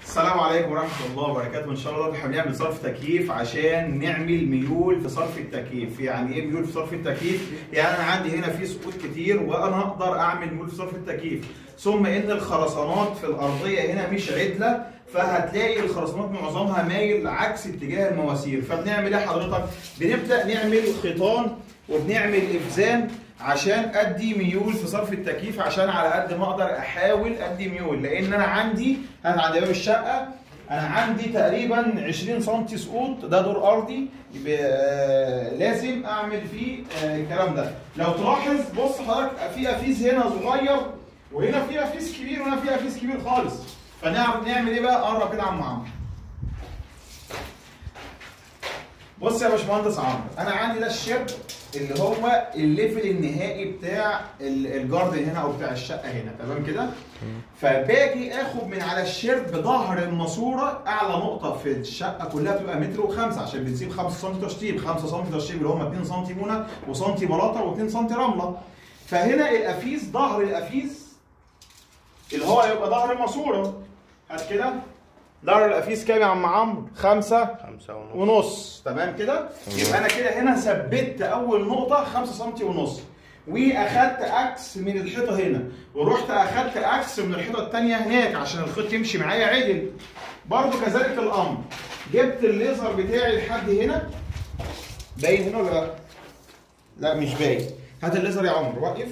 السلام عليكم ورحمة الله وبركاته، إن شاء الله احنا بنعمل صرف تكييف عشان نعمل ميول في صرف التكييف، يعني إيه ميول في صرف التكييف؟ يعني أنا عندي هنا في سقوط كتير وأنا أقدر أعمل ميول في صرف التكييف، ثم إن الخرسانات في الأرضية هنا مش عدلة فهتلاقي الخرسانات معظمها مايل عكس اتجاه المواسير، فبنعمل إيه حضرتك؟ بنبدأ نعمل خيطان وبنعمل إفزان عشان ادي ميول في صرف التكييف عشان على قد ما اقدر احاول ادي ميول لان انا عندي انا عند باب الشقه انا عندي تقريبا 20 سم سقوط ده دور ارضي يبقى آه، لازم اعمل فيه آه، الكلام ده لو تلاحظ بص حضرتك في افيز هنا صغير وهنا في افيز كبير وهنا في افيز كبير خالص فنعرف نعمل ايه بقى قرب كده يا عم عمرو بص يا باشمهندس عمرو انا عندي ده الشرب اللي هو الليفل النهائي بتاع ال- الجاردن هنا او بتاع الشقه هنا تمام كده فباجي اخد من على الشرب ظهر الماسوره اعلى نقطه في الشقه كلها بتبقى متر وخمسة عشان بنسيب 5 سم تشطيب 5 سم تشطيب اللي هم 2 سم بونه وسنتي بلاطه و2 سم رمله فهنا الافيز ظهر الافيز اللي هو هيبقى ظهر الماسوره هات كده ظهر الافيز كام يا عم عمرو؟ خمسة خمسة ونص ونص تمام كده يبقى انا كده هنا ثبت اول نقطه 5 سم ونص واخدت اكس من الحيطه هنا ورحت اخدت اكس من الحيطه الثانيه هناك عشان الخيط يمشي معايا عدل برضو كذلك الامر جبت الليزر بتاعي لحد هنا باين هنا ولا لا؟ لا مش باين هات الليزر يا عمر وقف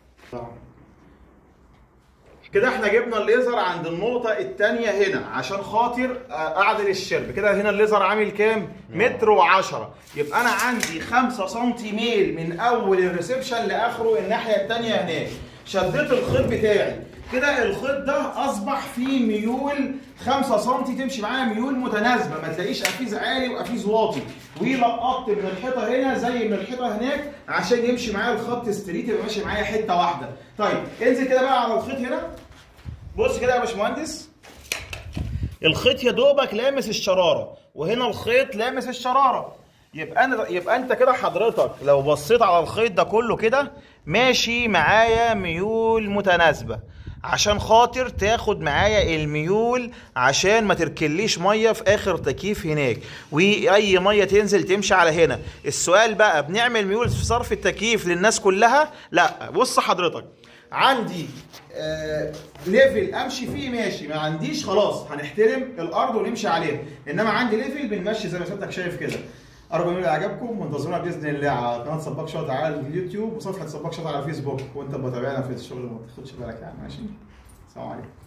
كده احنا جبنا الليزر عند النقطة التانية هنا عشان خاطر آه، اعدل الشرب كده هنا الليزر عامل كام؟ متر وعشرة يبقى انا عندي خمسة سنتي ميل من اول الريسبشن لاخره الناحية التانية هناك شديت الخيط بتاعي كده الخيط ده اصبح فيه ميول 5 سم تمشي معايا ميول متناسبه ما تلاقيش افيز عالي وافيز واطي ولقطت من الحيطه هنا زي من الحيطه هناك عشان يمشي معايا الخط ستريت يبقى ماشي معايا حته واحده طيب انزل كده بقى على الخيط هنا بص كده يا باشمهندس الخيط يا دوبك لامس الشراره وهنا الخيط لامس الشراره يبقى انا يبقى انت كده حضرتك لو بصيت على الخيط ده كله كده ماشي معايا ميول متناسبه عشان خاطر تاخد معايا الميول عشان ما تركليش ميه في اخر تكييف هناك واي ميه تنزل تمشي على هنا السؤال بقى بنعمل ميول في صرف التكييف للناس كلها لا بص حضرتك عندي آه ليفل امشي فيه ماشي ما عنديش خلاص هنحترم الارض ونمشي عليها انما عندي ليفل بنمشي زي ما سيادتك شايف كده ارجو من اعجابكم وانتظرونا باذن الله على قناه سباك شاطر على اليوتيوب وصفحه سباك شاطر على الفيسبوك وانت بتابعنا في الشغل ما تاخدش بالك يعني ماشي السلام عليكم